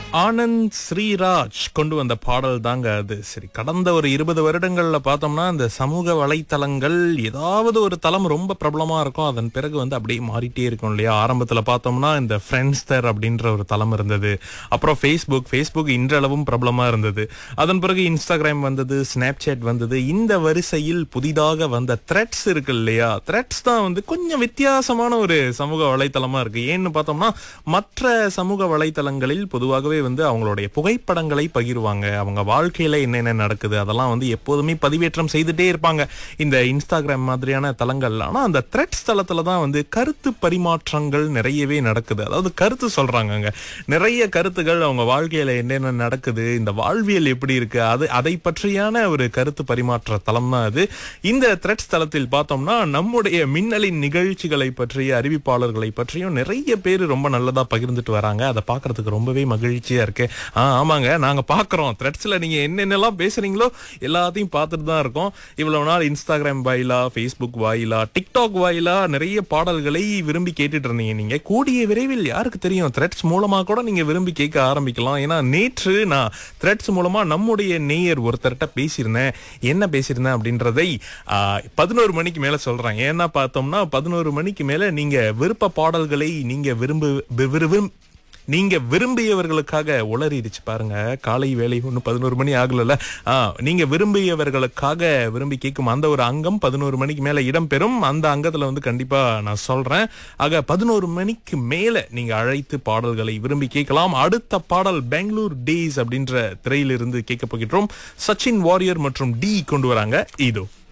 ஆனந்த் ஸ்ரீராஜ் கொண்டு வந்த பாடல் தாங்க அது சரி கடந்த ஒரு இருபது வருடங்கள்ல பார்த்தோம்னா இந்த சமூக வலைத்தளங்கள் ஏதாவது ஒரு தளம் ரொம்ப பிரபலமா இருக்கும் அதன் பிறகு வந்து அப்படியே மாறிட்டே இருக்கும் இல்லையா ஆரம்பத்துல பார்த்தோம்னா இந்த ஃப்ரெண்ட்ஸ்டர் அப்படின்ற ஒரு தளம் இருந்தது அப்புறம் ஃபேஸ்புக் ஃபேஸ்புக் இன்றளவும் பிரபலமா இருந்தது அதன் பிறகு இன்ஸ்டாகிராம் வந்தது ஸ்னாப்சாட் வந்தது இந்த வரிசையில் புதிதாக வந்த த்ரெட்ஸ் இருக்கு இல்லையா த்ரெட்ஸ் தான் வந்து கொஞ்சம் வித்தியாசமான ஒரு சமூக வலைத்தளமா இருக்கு ஏன்னு பார்த்தோம்னா மற்ற சமூக வலைத்தளங்களில் பொதுவாகவே வந்து அவங்களுடைய புகைப்படங்களை பகிர்வாங்க அவங்க வாழ்க்கையில என்னென்ன நடக்குது அதெல்லாம் வந்து எப்போதுமே பதிவேற்றம் செய்துட்டே இருப்பாங்க இந்த இன்ஸ்டாகிராம் மாதிரியான தளங்கள் ஆனா அந்த த்ரெட்ஸ் தளத்துல தான் வந்து கருத்து பரிமாற்றங்கள் நிறையவே நடக்குது அதாவது கருத்து சொல்றாங்கங்க நிறைய கருத்துகள் அவங்க வாழ்க்கையில என்னென்ன நடக்குது இந்த வாழ்வியல் எப்படி இருக்கு அது அதை பற்றியான ஒரு கருத்து பரிமாற்ற தளம் தான் அது இந்த த்ரெட்ஸ் தளத்தில் பார்த்தோம்னா நம்முடைய மின்னலின் நிகழ்ச்சிகளை பற்றிய அறிவிப்பாளர்களை பற்றியும் நிறைய பேர் ரொம்ப நல்லதா பகிர்ந்துட்டு வராங்க அதை பார்க்கிறதுக்கு ரொம்பவே மகிழ்ச்சியா இருக்கு ஆ ஆமாங்க நாங்க பார்க்கறோம் த்ரெட்ஸ்ல நீங்க என்னென்னலாம் பேசுறீங்களோ எல்லாத்தையும் பார்த்துட்டு தான் இருக்கோம் இவ்வளவு நாள் இன்ஸ்டாகிராம் வாயிலா ஃபேஸ்புக் வாயிலா டிக்டாக் வாயிலா நிறைய பாடல்களை விரும்பி கேட்டுட்டு இருந்தீங்க நீங்க கூடிய விரைவில் யாருக்கு தெரியும் த்ரெட்ஸ் மூலமா கூட நீங்க விரும்பி கேட்க ஆரம்பிக்கலாம் ஏன்னா நேற்று நான் த்ரெட்ஸ் மூலமா நம்முடைய நேயர் ஒருத்தர்கிட்ட பேசியிருந்தேன் என்ன பேசியிருந்தேன் அப்படின்றதை பதினோரு மணிக்கு மேல சொல்றேன் ஏன்னா பார்த்தோம்னா பதினோரு மணிக்கு மேல நீங்க விருப்ப பாடல்களை நீங்க விரும்பு வி- விரும்பும் நீங்க விரும்பியவர்களுக்காக உளறிடுச்சு பாருங்க காலை வேலை ஒன்று பதினோரு மணி ஆகல ஆ நீங்க விரும்பியவர்களுக்காக விரும்பி கேட்கும் அந்த ஒரு அங்கம் பதினோரு மணிக்கு மேல இடம்பெறும் அந்த அங்கத்துல வந்து கண்டிப்பா நான் சொல்றேன் ஆக பதினோரு மணிக்கு மேல நீங்க அழைத்து பாடல்களை விரும்பி கேட்கலாம் அடுத்த பாடல் பெங்களூர் டேஸ் அப்படின்ற திரையிலிருந்து கேட்க போகின்றோம் சச்சின் வாரியர் மற்றும் டி கொண்டு வராங்க இதோ